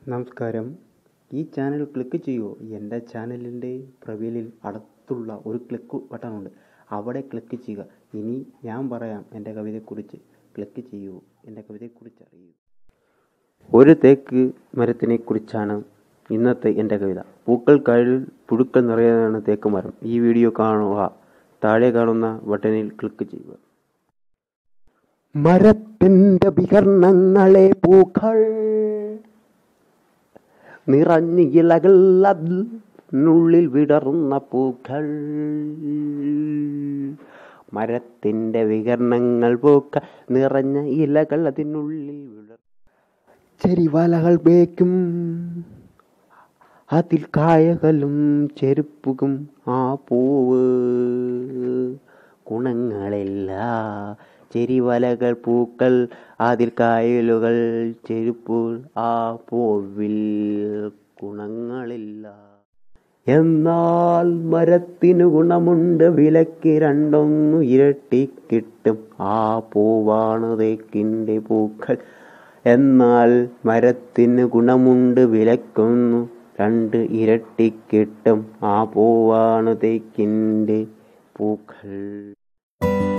നമസ്കാരം ഈ channel click ചെയ്യൂ എൻ്റെ ചാനലിൻ്റെ പ്രൊഫൈലിൽ അടുത്തുള്ള ഒരു ക്ലിക്ക് ബട്ടണുണ്ട് അവിടെ ക്ലിക്ക് ചെയ്യുക ഇനി ഞാൻ പറയാം എൻ്റെ കവിതയെക്കുറിച്ച് ക്ലിക്ക് ചെയ്യൂ എൻ്റെ കവിതയെക്കുറിച്ച് അറിയൂ ഒരു തേക്ക് മരത്തിനെ കുറിച്ചാണ് ഇന്നത്തെ എൻ്റെ കവിത പൂക്കൾ കായലിൽ പുഴുക്കൾ നിറയാനാണ് തേക്ക് മരം ഈ വീഡിയോ കാണുക താഴെ കാണുന്ന ബട്ടണിൽ ക്ലിക്ക് ചെയ്യുക മരത്തിൻ്റെ വികരണങ്ങളെ പൂക്കൾ നിറഞ്ഞ ഇലകൾ അതിനുള്ളിൽ വിടർന്ന പൂക്കൾ മരത്തിൻ്റെ വികരണങ്ങൾ പൂക്കൾ നിറഞ്ഞ ഇലകൾ അതിനുള്ളിൽ വിടർ ചെരിവലകൾ വേക്കും അതിൽ കായകളും ചെരുപ്പും ആ പൂവ് ഗുണങ്ങളില്ല ചെരിവലകൾ പൂക്കൾ അതിൽ കായലുകൾ ചെരുപ്പ് ആ പൂവിൽ ഗുണങ്ങളില്ല എന്നാൽ മരത്തിനു ഗുണമുണ്ട് വിലക്ക് രണ്ടൊന്നു ഇരട്ടി കിട്ടും ആ പൂവാണ് തേക്കിൻ്റെ പൂക്കൾ എന്നാൽ മരത്തിന് ഗുണമുണ്ട് വിലക്കൊന്നു രണ്ട് ഇരട്ടി കിട്ടും ആ പൂവാണ് തേക്കിൻ്റെ പൂക്കൾ